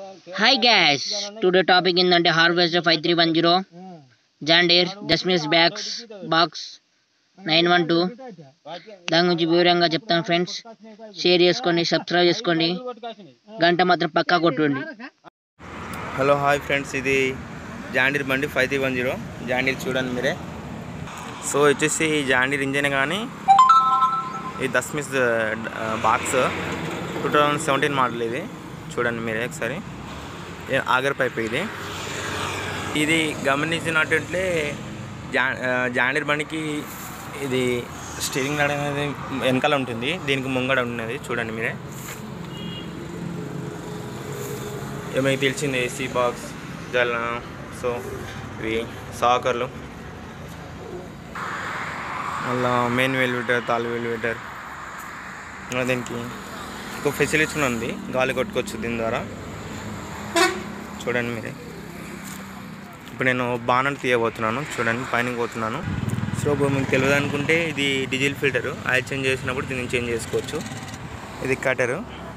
hi guys today topic ఏంటంటే harvester five three one zero John Deere దస్మిస్ bags box nine one two దాని గురించి వివరంగా చెప్తాను ఫ్రెండ్స్ షేర్ చేసుకోండి సబ్స్క్రైబ్ చేసుకోండి గంట మాత్రం పక్కా కొట్టండి హలో హాయ్ ఫ్రెండ్స్ ఇది జాండీర్ బండి five three one zero John Deere చూడండి మీరే సో వచ్చేసి ఈ జాండీర్ ఇంజన్ కానీ ఈ దస్మిస్ box two thousand seventeen model ఇది చూడండి మీరే ఒకసారి ఏ- ఆగర్ పైప్ ఇది ఇది గమనించినట్టుంటే జా ఆ, జాండీర్ బండికి ఇది స్టీరింగ్ రాడ్ అనేది వెనకాల ఉంటుంది దీనికి ముంగడ ఉన్నది చూడండి మీరే ఇక మీకు తెలిసింది ఏసీ బాక్స్ జల్ సో ఇవి సాకర్లు మళ్ళా మెయిన్ వెల్విటర్ తాల్ వెల్విటర్ మళ్ళీ దీనికి ఇంకో ఫెసిలిటీ కూడా ఉంది గాలి కొట్టుకోవచ్చు దీని ద్వారా చూడండి మీరే ఇప్పుడు నేను బాణం తీయబోతున్నాను చూడండి పైన పోతున్నాను సో ఇప్పుడు మీకు తెలియదు అనుకుంటే ఇది డీజిల్ ఫిల్టరు ఆయిల్ చేంజ్ చేసినప్పుడు దీన్ని చేంజ్ చేసుకోవచ్చు ఇది కటరు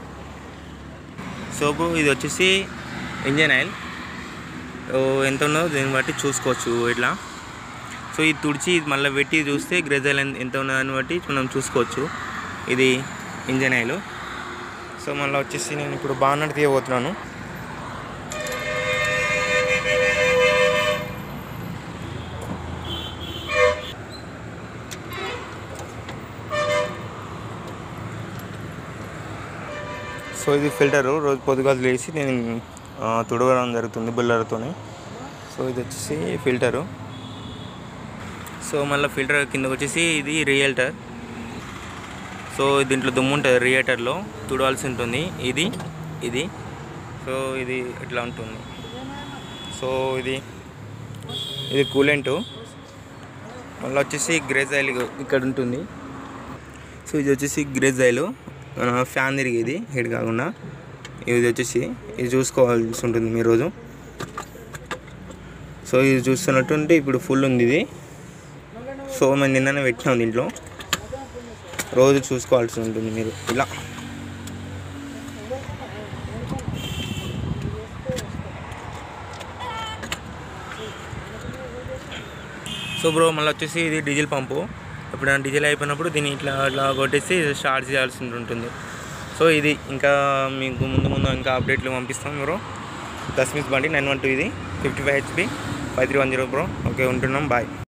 సోపు ఇది వచ్చేసి ఇంజన్ ఆయిల్ ఓ ఎంత ఉన్నదో దీన్ని బట్టి చూసుకోవచ్చు ఇట్లా సో ఇది తుడిచి ఇది మళ్ళీ పెట్టి చూస్తే గ్రెజ్ ఆయిల్ ఎంత- ఎంత ఉన్నదాన్ని బట్టి మనం చూసుకోవచ్చు ఇది ఇంజన్ ఆయిల్ సో మళ్ళీ వచ్చేసి నేను ఇప్పుడు బాగా తీయబోతున్నాను సో ఇది ఫిల్టరు రోజు పొద్దుగాలు లేచి నేను ఆ, తుడవడం జరుగుతుంది బుల్లర్తోని సో ఇది వచ్చేసి ఫిల్టరు సో మళ్ళీ ఫిల్టర్ కిందకు వచ్చేసి ఇది రియేల్టర్ సో దీంట్లో దుమ్ము ఉంటుంది రియేటర్లో తుడవాల్సి ఉంటుంది ఇది ఇది సో ఇది ఇట్లా ఉంటుంది సో ఇది ఇది కూలెంటు మళ్ళీ వచ్చేసి గ్రేజ్ ఆయిల్ ఇక్కడ ఉంటుంది సో ఇది వచ్చేసి గ్రేజ్ ఆయిల్ ఫ్యాన్ తిరిగేది హెడ్ కాకుండా ఇది వచ్చేసి ఇది చూసుకోవాల్సి ఉంటుంది మీరు రోజు సో ఇది చూస్తున్నట్టుంటే ఇప్పుడు ఫుల్ ఉంది ఇది సో మేము నిన్ననే పెట్టినాం దీంట్లో రోజు చూసుకోవాల్సి ఉంటుంది మీరు ఇలా సో బ్రో మళ్ళీ వచ్చేసి ఇది డీజిల్ పంపు ఇప్పుడు డీజిల్ అయిపోయినప్పుడు దీన్ని ఇట్లా ఇట్లా కొట్టేసి స్టార్ట్ చేయాల్సి ఉంటుంది సో ఇది ఇంకా మీకు ముందు ముందు ఇంకా అప్డేట్లు పంపిస్తాం బ్రో దస్మిస్ బండి నైన్ వన్ టూ ఇది fifty five HP five three one zero bro okay ఉంటున్నాం బాయ్